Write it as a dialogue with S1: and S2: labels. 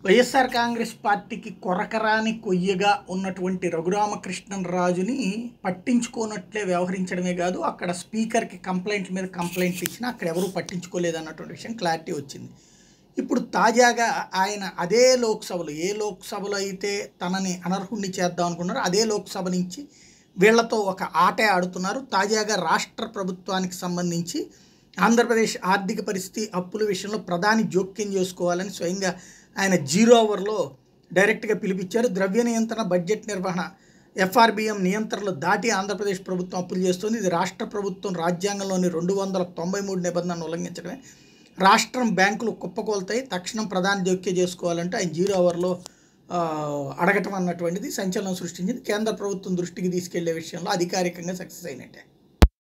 S1: వైఎస్ఆర్ కాంగ్రెస్ పార్టీకి కొరకరాని కొయ్యగా ఉన్నటువంటి రఘురామకృష్ణన్ రాజుని పట్టించుకోనట్లే వ్యవహరించడమే కాదు అక్కడ స్పీకర్కి కంప్లైంట్ మీద కంప్లైంట్ ఇచ్చినా అక్కడ ఎవరూ పట్టించుకోలేదు అన్నటువంటి విషయం క్లారిటీ వచ్చింది ఇప్పుడు తాజాగా ఆయన అదే లోక్సభలో ఏ లోక్సభలో అయితే తనని అనర్హుణ్ణి చేద్దాం అనుకున్నారో అదే లోక్సభ నుంచి వీళ్లతో ఒక ఆటే ఆడుతున్నారు తాజాగా రాష్ట్ర ప్రభుత్వానికి సంబంధించి ఆంధ్రప్రదేశ్ ఆర్థిక పరిస్థితి అప్పుల విషయంలో ప్రధాని జోక్యం చేసుకోవాలని స్వయంగా ఆయన జీరో అవర్లో డైరెక్ట్గా పిలిపించారు ద్రవ్య నియంత్రణ బడ్జెట్ నిర్వహణ ఎఫ్ఆర్బిఎం నియంత్రణలు దాటి ఆంధ్రప్రదేశ్ ప్రభుత్వం అప్పులు చేస్తుంది ఇది రాష్ట్ర ప్రభుత్వం రాజ్యాంగంలోని రెండు వందల తొంభై మూడు నిబంధనలు ఉల్లంఘించడమే రాష్ట్రం బ్యాంకులు కుప్పకొల్తాయి తక్షణం ప్రధాని జోక్యం చేసుకోవాలంటే ఆయన జీరో అవర్లో ఆ, అడగటం అన్నటువంటిది సంచలనం సృష్టించింది కేంద్ర ప్రభుత్వం దృష్టికి తీసుకెళ్లే విషయంలో అధికారికంగా సక్సెస్ అయినట్టే